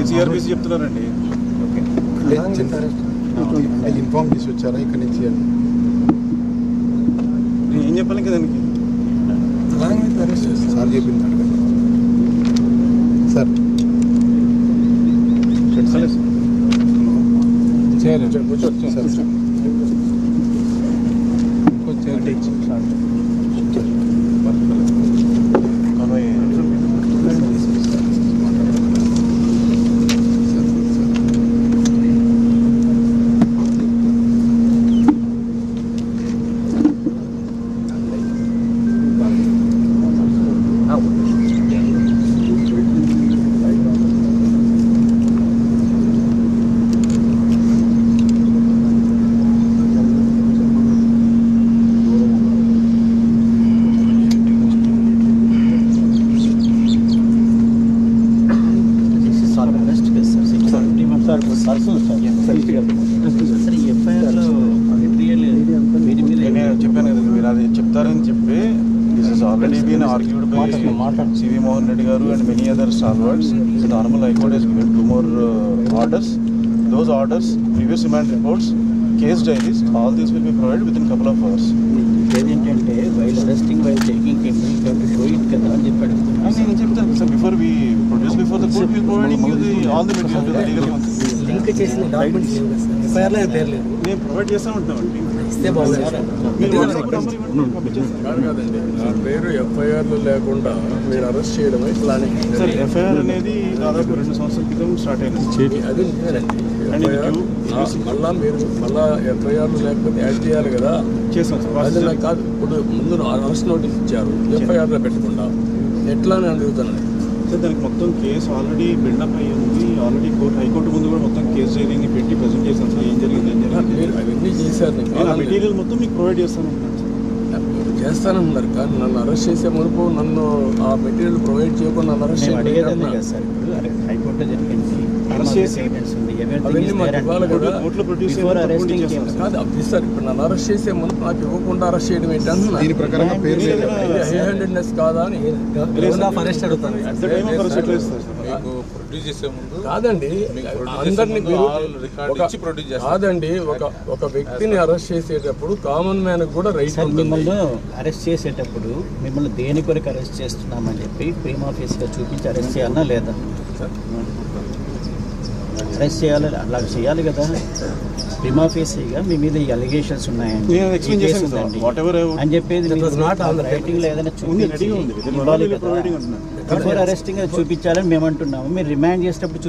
CrPC చెప్తున్నారండి inform చేసి వచ్చారా ఇక్కడ నుంచి అని నేను ఏం చెప్పాలి ఇంకా దానికి సార్ చెప్పింది అడగండి సార్ సార్ సార్ సార్ ఎఫ్ఐఆర్లో నేనే చెప్పాను కదా మీరు అది చెప్తారని చెప్పి this is already been argued by CV Mohan Reddy గారు and many other stalwarts the normal high court has given two more orders those orders previous remand reports case diaries all these will be provide with in couple of hours ఏంటంటే while arresting while taking show it కదా అని చెప్పి అడుగుతున్నాను నేను చెప్తాను sir before we produce before the court we providing you the all the material legal link చేసిన documents ఎఫ్ఐఆర్లో పేరు లేదు నేను ప్రొవైడ్ చేస్తా ఉంటామండి ఇస్తే బాగుంది సార్ మీరు WhatsApp number ఇవ్వండి, నేను పంపించేస్తాను. కాదు కాదండి నా పేరు ఎఫ్ఐఆర్లు లేకుండా మీరు అరెస్ట్ చేయడమే ప్లానింగ్ సార్ ఎఫ్ఐఆర్ అనేది దాదాపు రెండు సంవత్సరాల క్రితం స్టార్ట్ అయింది అది నిజమేనండి అండ్ ఇది ఎఫ్ఐఆర్ క్యూ- మళ్ళా మీరు మళ్ళా ఎఫ్ఐఆర్లు లేకపోతే యాడ్ చేయాలి కదా చేస్తాం సార్ అది ప్రాసెస్ నాకు కాదు ఇప్పుడు ముందు అరెస్ట్ నోటీస్ ఇచ్చారు ఎఫ్ఐఆర్లో పెట్టకుండా ఎట్లా అని అడుగుతానండి సార్ దానికి మొత్తం కేసు ఆల్రెడీ బిల్డప్ అయ్యి ఉంది ఆల్రెడీ కోర్టు హైకోర్టు ముందు కూడా మొత్తం కేసు డైరింగ్ పెట్టి ప్రజెంట్ చేశాను సార్ ఏం జరిగింది ఏం జరిగింది మీరు అవన్నీ చేశారు నేను నేను ఆ కాదనలేదు. మెటీరియల్ మొత్తం మీకు ప్రొవైడ్ చేస్తాను మీరు చేస్తానన్నారు కానీ నన్ను అరెస్ట్ చేసే మునుపు నన్ను ఆ మెటీరియల్ ప్రొవైడ్ చేయకుండా నన్ను అరెస్ట్ మేము అడిగేది అదే చేయడం కదా సార్ ఇప్పుడు అరే, హైకోర్టులో జరిగింది అరెస్ట్ చేసి ఎవిడెన్స్ ఉంది అవన్నీ మాకు ఇవ్వాలి కదా. కోర్టులో ప్రొడ్యూస్ బిఫోర్ అరెస్టింగ్ కాదు అప్పుడు సార్ ఇప్పుడు నన్ను అరెస్ట్ చేసే మునుపు నాకు ఇవ్వకుండా అరెస్ట్ చేయడం ఏంటి అంటున్నా దీని ప్రకారంగా పేరు లేదు హై హ్యాండెడ్నెస్ కాదా అని గ్రౌండ్ ఆఫ్ అరెస్ట్ అడుగుతాను at the time of arrest ఎట్లా ఇస్తారు సార్ మీకు ప్రొడ్యూస్ చేసే ముందు కాదండి produce అందరినీ చేసే మీరు ముందు all record ఒక- ఇచ్చి produce చేస్తారు. కాదండి ఒక ఒక వ్యక్తిని అరెస్ట్ చేసేటప్పుడు కామన్ మ్యాన్ కూడా రైట్ సార్ ఉంటుంది మిమ్మల్ని అరెస్ట్ చేసేటప్పుడు మిమ్మల్ని దేని కొరకు అరెస్ట్ చేస్తున్నామని చెప్పి ప్రీమ్ ఆఫీస్గా చూపించి అరెస్ట్ చేయాలన్నా లేదా అరెస్ట్ చేయాలి అలా చేయాలి కదా ప్రీమ్ ఆఫీసీగా మీ మీద ఈ అలిగేషన్స్ ఉన్నాయండి నేను explain ఈ కేసు చేశాను సార్. ఉందండి. Whatever I- అని చెప్పేది That was not on the paper. Writing లో ఏదైనా ఉంది చూపించి రెడీగా ఉంది ఇవ్వాలి కదా ప్రొవైడింగ్ అంటున్నాను బిఫోర్ అరెస్టింగ్ చూపించాలని మేము అంటున్నాము మీరు రిమాండ్ చేసేటప్పుడు